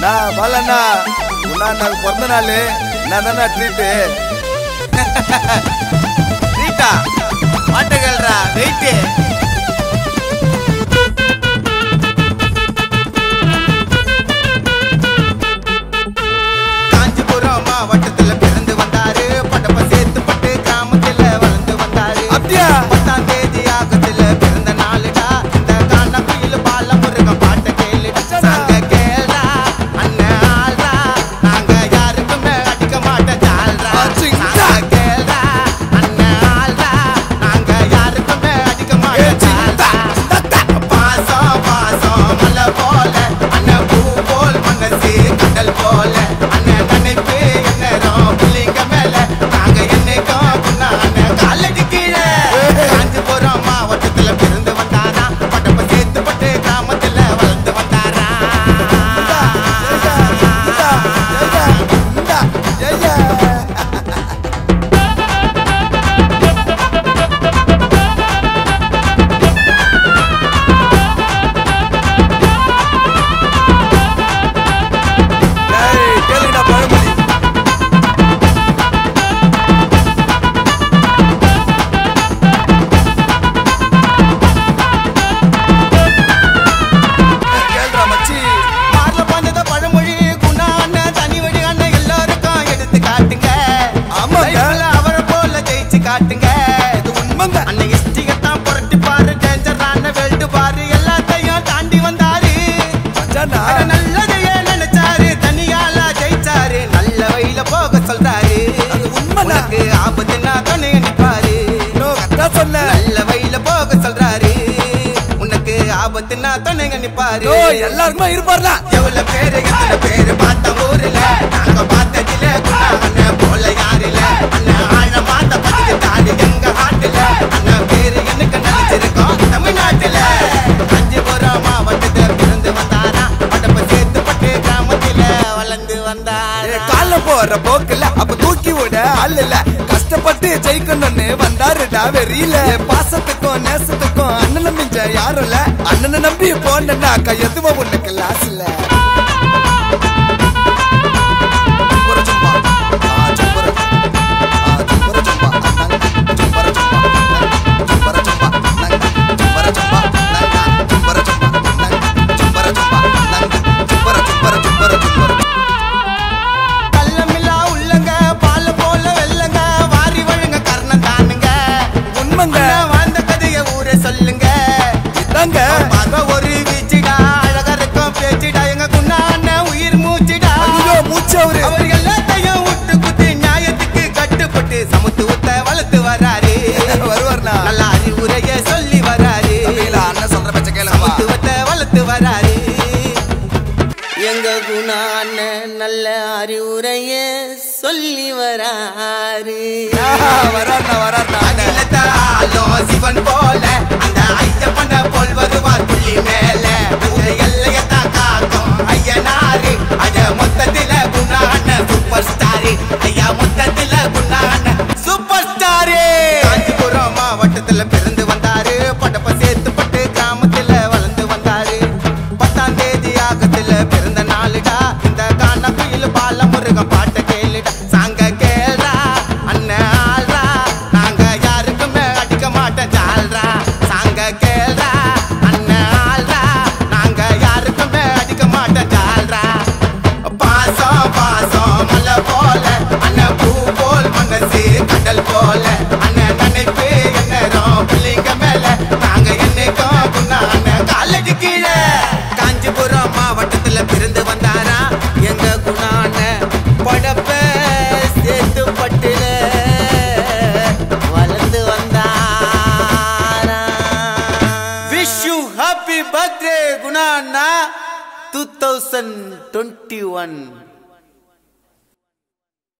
நான் பாலண்ணா உன்னா எனக்கு பிறந்த நாள் நான் தானே ட்ரீட்டு ரீட்டா மாட்டுகள்ரா வெயிட்டு காஞ்சிபுரம் மாவட்டத்துல பிறந்து வந்தாரு படப்ப சேர்த்து பட்டு கிராமத்துல வளர்ந்து வந்தாரு அப்படியா? பத்தாம் தேதி ஆகத்துல பிறந்த நாளுடா இந்த காண குயில் பால முருகன் பாட்ட கேளு நாங்க கேள்றா அண்ணன் ஆள்றா நாங்க யாருக்குமே அடிக்க மாட்டோம் ஜால்றா அச்சிங்கா. நாங்க கேள்றா அண்ணன் ஆள்றா நாங்க யாருக்குமே அடிக்க மாட்டோம் ஜால்றா பாசம் பாசம் மலை போல அண்ணன் பூ போல் மனசு கடல் போல அண்ணன் நினைப்பு எந்நேரம் புள்ளிங்க மேல நாங்க என்னைக்கும் முன்னான காலடி கீழே காஞ்சிபுரம் மாவட்டத்துல பிறந்து வந்தாரா பட்டப்ப சேர்த்து பட்டு கிராமத்துல வளர்ந்து வந்தாரா கேளுங்கடா பழமொழி கேளுடா மச்சி பார்ல பாஞ்சத பழமொழி குணா அண்ணன் தனி வழி அண்ணன் எல்லாருக்கும் எடுத்து காட்டுங்க ஆமாங்க. லைஃப்ல அவரை போல ஜெயிச்சு காட்டுங்க இது உண்மைங்க அண்ணன் இஷ்டிகத்தான் புரட்டி பாரு டேஞ்சரான வெல்டு பாரு எல்லாத்தையும் தாண்டி வந்தாரு மச்சானா அட நல்லதையே நினைச்சாரு தனியால ஜெயிச்சாரு நல்ல வழியில போக சொல்றாரு அது உண்மைதான். உனக்கு ஆபத்துனா துணை நிப்பாரு இன்னும் கரெக்டா சொன்ன நல்ல வழியில போக சொல்றாரு உனக்கு ஆபத்துனா துணை நிப்பாரு ஓ எல்லாருக்குமே இருப்பார்ல எவ்வளவு பேரு எத்தனை பேரு பார்த்த ஊருல நாங்க பார்த்ததில்ல குணா அண்ணன் போல யாருல அண்ணன் ஆழ மாத்த பதிவு தாடி எங்க ஆட்டுல அண்ணன் பேரு எனக்கு நினைச்சிருக்கோம் தமிழ்நாட்டுல காஞ்சிபுரம் மாவட்டத்துல பிறந்து வந்தாரா படப்ப சேர்த்து பட்டு கிராமத்துல வளர்ந்து ஏ, வந்தாரா கால்ல போற போக்குல அப்ப தூக்கி விட ஆள் இல்ல கஷ்டப்பட்டு ஜெயிக்கணும்னு வந்தாருடா வெறியில பாசத்துக்கும் நேசத்துக்கும் அண்ணனை மிஞ்ச யாரும் இல்ல அண்ணனை நம்பி போனா கையெதுவ உனக்கு லாஸ் இல்ல சும்பர சும்பா, ஆ, சும்பர சும்பா, ஆ, சும்பர சும்பா, அண்ணா, சும்பர சும்பா, அண்ணா, சும்பர சும்பா, அண்ணா, சும்பர சும்பா, அண்ணா, சும்பர சும்பா, அண்ணா, சும்பர சும்பா, அண்ணா, சும்பர சும்பர சும்பர சும்பர கள்ளமில்லா உள்ளங்க பால் போல வெள்ளங்க வாரி வழுங்க கர்ணம் தானுங்க உண்மைங்க அண்ணன் வாழ்ந்த கதைய ஊரே சொல்லுங்க இதாங்க பார்க்க ஒரு வீச்சுடா அழகா இருக்கும் பேச்சுடா எங்க குண்ணா அண்ணன் உயிர் மூச்சுடா ஐயோ மூச்சு அவரு அவர் எல்லாத்தையும் விட்டு குத்தி நியாயத்துக்கு கட்டுப்பட்டு சமத்துவத்தை வளர்த்து வராரு வருவார்னா நல்ல அறிவுரைய சொல்லி வராரு தம்பிகளா, அண்ணன் சொல்ற பேச்ச கேளுப்பா சமத்துவத்தை வளர்த்து வராரு எங்க குணா அண்ணன் நல்ல அறிவுரைய சொல்லி வராரு வராருண்ணா வராருண்ணா அண்ணன் அகிலத்தாலும் சிவன் போல அந்த ஐயப்பன போல் வருவார் புள்ளி மேல அந்த எல்லையத்தான் காக்கும் ஐயனாரு அத மொத்தத்தில குணான சூப்பர் ஸ்டாரு ஐயா மொத்தத்தில குணான சூப்பர் ஸ்டாரு காஞ்சிபுரம் மாவட்டத்துல பிறந்து வந்தாரு படப்ப சேர்த்து பட்டு கிராமத்துல வளர்ந்து வந்தாரு பத்தாம் தேதி ஆகத்துல பிறந்த நாளுடா இந்த காண குயில் பால முருகன் பாட்ட கேளுடா சாங்க கேள்றா அண்ணன் ஆள்றா நாங்க யாருக்குமே அடிக்க மாட்டோம் ஜால்றா சாங்க கேள்றா அண்ணன் ஆள்றா நாங்க யாருக்குமே அடிக்க மாட்டோம் ஜால்றா பாசம் பாசம் மலை போல அண்ணன் பூ போல் மனசு கடல் போல அண்ணன் நினைப்பு எந்நேரம் பிள்ளைங்க மேல நாங்க என்னைக்கும் குண்ணான காலடி கீழே காஞ்சிபுரம் மாவட்டத்துல பிறந்து வந்தாரா எங்க குணான படப்ப சேர்த்து பட்டுல வளர்ந்து வந்தாரா விஷ் யூ ஹாப்பி பர்த்டே குணாண்ணா டூ தௌசண்ட் டுவெண்ட்டி ஒன்